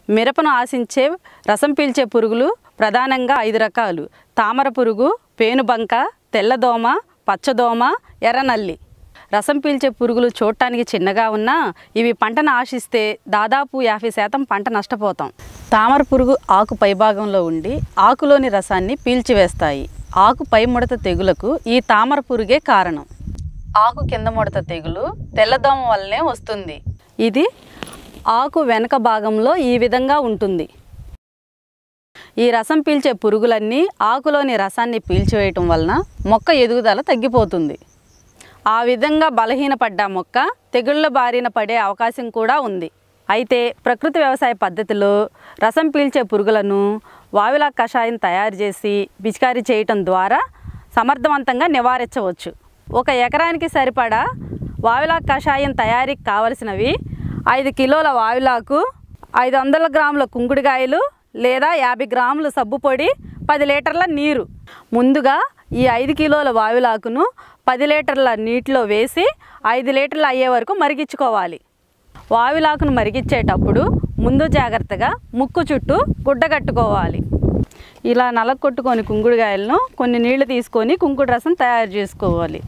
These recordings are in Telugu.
మిరపను ఆశించే రసం పీల్చే పురుగులు ప్రధానంగా ఐదు రకాలు తామర పురుగు పేనుబంక తెల్లదోమ పచ్చదోమ ఎర్రనల్లి రసం పీల్చే పురుగులు చూడటానికి చిన్నగా ఉన్నా ఇవి పంటను ఆశిస్తే దాదాపు యాభై శాతం పంట నష్టపోతాం తామర పురుగు ఆకు పైభాగంలో ఉండి ఆకులోని రసాన్ని పీల్చివేస్తాయి ఆకు పై ముడత తెగులకు ఈ తామర పురుగే కారణం ఆకు కింద ముడత తెగులు తెల్లదోమ వల్లనే వస్తుంది ఇది ఆకు వెనక భాగంలో ఈ విధంగా ఉంటుంది ఈ రసం పీల్చే పురుగులన్నీ ఆకులోని రసాన్ని పీల్చివేయటం వలన మొక్క ఎదుగుదల తగ్గిపోతుంది ఆ విధంగా బలహీనపడ్డ మొక్క తెగుళ్ళ బారిన పడే అవకాశం కూడా ఉంది అయితే ప్రకృతి వ్యవసాయ పద్ధతిలో రసం పీల్చే పురుగులను వావిలా కషాయం తయారు చేసి పిచికారీ చేయటం ద్వారా సమర్థవంతంగా నివారించవచ్చు ఒక ఎకరానికి సరిపడా వావిలా కషాయం తయారీకి కావలసినవి ఐదు కిలోల వావిలాకు ఐదు వందల గ్రాముల కుంకుడుకాయలు లేదా యాభై గ్రాముల సబ్బు పొడి పది లీటర్ల నీరు ముందుగా ఈ ఐదు కిలోల వావిలాకును పది లీటర్ల నీటిలో వేసి ఐదు లీటర్లు అయ్యే వరకు మరిగించుకోవాలి వావిలాకును మరిగించేటప్పుడు ముందు జాగ్రత్తగా ముక్కు చుట్టూ గుడ్డ కట్టుకోవాలి ఇలా నలగొట్టుకొని కుంకుడుకాయలను కొన్ని నీళ్లు తీసుకొని కుంకుడు రసం తయారు చేసుకోవాలి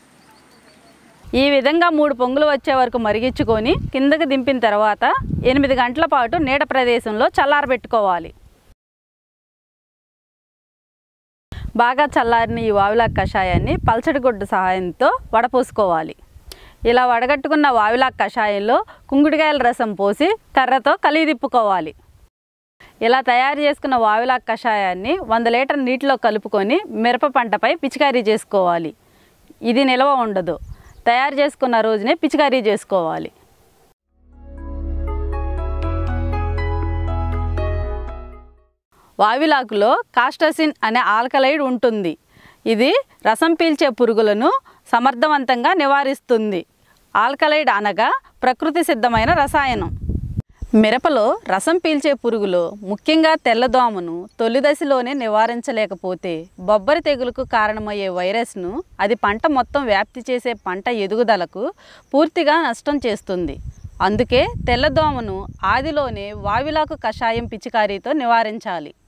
ఈ విధంగా మూడు పొంగులు వచ్చే వరకు మరిగించుకొని కిందకి దింపిన తర్వాత ఎనిమిది గంటల పాటు నీడ ప్రదేశంలో చల్లారబెట్టుకోవాలి బాగా చల్లారిన ఈ వావిలా కషాయాన్ని పల్చడి గుడ్డ సహాయంతో వడపోసుకోవాలి ఇలా వడగట్టుకున్న వావిలా కషాయంలో కుంకుడుకాయల రసం పోసి కర్రతో కలిదిప్పుకోవాలి ఇలా తయారు చేసుకున్న వావిలా కషాయాన్ని వంద లీటర్ నీటిలో కలుపుకొని మిరప పంటపై పిచికారీ చేసుకోవాలి ఇది నిల్వ ఉండదు తయారు చేసుకున్న రోజునే పిచికారీ చేసుకోవాలి వావిలాకులో కాస్టసిన్ అనే ఆల్కలైడ్ ఉంటుంది ఇది రసం పీల్చే పురుగులను సమర్థవంతంగా నివారిస్తుంది ఆల్కలైడ్ అనగా ప్రకృతి సిద్ధమైన రసాయనం మిరపలో రసం పీల్చే పురుగులు ముఖ్యంగా తెల్లదోమను తొలి దశలోనే నివారించలేకపోతే బొబ్బరి తెగులుకు కారణమయ్యే వైరస్ను అది పంట మొత్తం వ్యాప్తి చేసే పంట ఎదుగుదలకు పూర్తిగా నష్టం చేస్తుంది అందుకే తెల్లదోమను ఆదిలోనే వావిలాకు కషాయం పిచికారీతో నివారించాలి